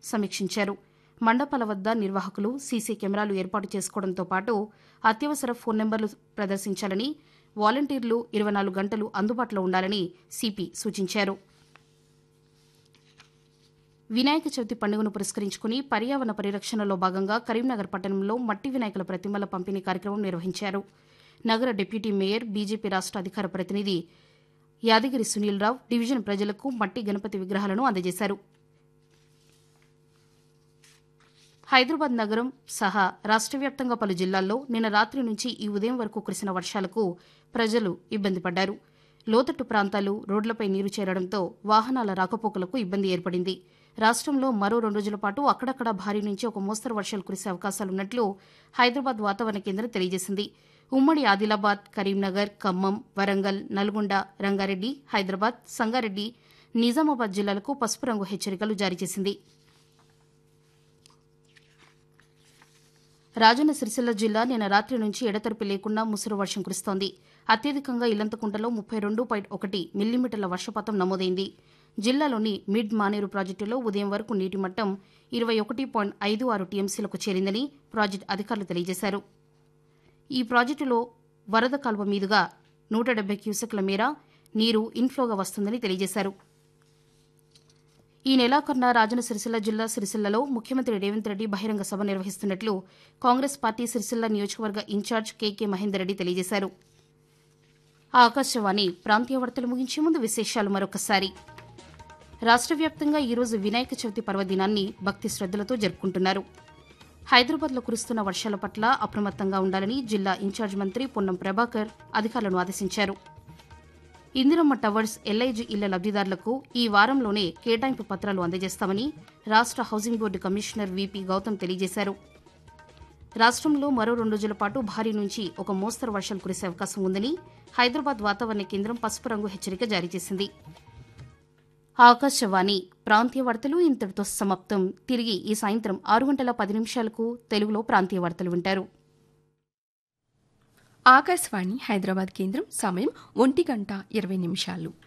సమీక్షించారు మండపాల వద్ద నిర్వాహకులు సీసీ కెమెరాలు ఏర్పాటు చేసుకోవడంతో పాటు అత్యవసర ఫోన్ నెంబర్లు ప్రదర్శించాలని వాలంటీర్లు ఇరవై నాలుగు గంటలు అందుబాటులో ఉండాలని సిపి సూచించారు వినాయక చవితి పండుగను పురస్కరించుకుని పర్యావరణ పరిరక్షణలో భాగంగా కరీంనగర్ పట్టణంలో మట్టి వినాయకుల ప్రతిమల పంపిణీ కార్యక్రమం నిర్వహించారు నగర డిప్యూటీ మేయర్ బీజేపీ రాష్ట్ర అధికార ప్రతినిధి యాదగిరి సునీల్ రావు డివిజన్ ప్రజలకు మట్టి గణపతి విగ్రహాలను అందజేశారు హైదరాబాద్ నగరం సహా రాష్ట్ర వ్యాప్తంగా పలు జిల్లాల్లో నిన్న రాత్రి నుంచి ఈ ఉదయం వరకు కురిసిన వర్షాలకు ప్రజలు ఇబ్బంది పడ్డారు లోతట్టు ప్రాంతాలు రోడ్లపై నీరు చేరడంతో వాహనాల రాకపోకలకు ఇబ్బంది ఏర్పడింది రాష్ట్రంలో మరో రెండు రోజుల పాటు అక్కడక్కడ భారీ నుంచి ఒక మోస్తరు వర్షాలు కురిసే అవకాశాలున్నట్లు హైదరాబాద్ వాతావరణ కేంద్రం తెలియజేసింది ఉమ్మడి ఆదిలాబాద్ కరీంనగర్ ఖమ్మం వరంగల్ నల్గొండ రంగారెడ్డి హైదరాబాద్ సంగారెడ్డి నిజామాబాద్ జిల్లాలకు పసుపు రంగు హెచ్చరికలు జారీ చేసింది రాజన్న సిరిసిల్ల జిల్లా నిన్న రాత్రి నుంచి ఎడతెరిపి లేకుండా ముసురు వర్షం కురుస్తోంది అత్యధికంగా ఇల్లంతకుంటలో ముప్పై రెండు పాయింట్ ఒకటి మిల్లీమీటర్ల వర్షపాతం నమోదైంది జిల్లాలోని మిడ్ మానేరు ప్రాజెక్టులో ఉదయం వరకు నీటి మట్టం ఇరవై ఒకటి పాయింట్ ఐదు ఆరు టీఎంసీలకు చేరిందని ప్రాజెక్టు అధికారులు తెలియజేశారు ఈ ప్రాజెక్టులో వరద కాల్వ మీదుగా నూట డెబ్బై క్యూసెక్ల మేర నీరు ఇన్ఫ్లోగా వస్తుందని తెలియజేశారు ఈ నెలాఖరున రాజన్న సిరిసిల్ల జిల్లా సిరిసిల్లలో ముఖ్యమంత్రి రేవంత్ రెడ్డి బహిరంగ సభ నిర్వహిస్తున్నట్లు కాంగ్రెస్ పార్టీ సిరిసిల్ల నియోజకవర్గ ఇన్ఛార్జ్ కేకే మహేందర్ రెడ్డి తెలియజేశారు ఆకాశవాణి ప్రాంతీయ వార్తలు ముగించే ముందు విశేషాలు మరొకసారి రాష్ట్ర వ్యాప్తంగా ఈరోజు వినాయక చవితి పర్వదినాన్ని భక్తి శ్రద్దలతో జరుపుకుంటున్నారు హైదరాబాద్లో కురుస్తున్న వర్షాల పట్ల అప్రమత్తంగా ఉండాలని జిల్లా ఇన్ఛార్జ్ మంత్రి పొన్నం ప్రభాకర్ అధికారులను ఆదేశించారు ఇందిరమ్మ టవర్స్ ఎల్ఐజీ ఇళ్ల లబ్దిదారులకు ఈ వారంలోనే కేటాయింపు పత్రాలు అందజేస్తామని రాష్ట్ర housing board commissioner VP Gautam తెలియజేశారు రాష్ట్రంలో మరో రెండు రోజుల పాటు భారీ నుంచి ఒక మోస్తరు వర్షాలు కురిసే అవకాశం ఉందని హైదరాబాద్ వాతావరణ కేంద్రం పసుపు రంగు హెచ్చరిక జారీ చేసింది ఆకాశవాణి ప్రాంతీయ వార్తలు ఇంతటితో సమాప్తం తిరిగి ఈ సాయంత్రం ఆరు గంటల పది నిమిషాలకు తెలుగులో ప్రాంతీయ వార్తలు వింటారు ఆకాశవాణి హైదరాబాద్ కేంద్రం సమయం ఒంటి గంట ఇరవై నిమిషాలు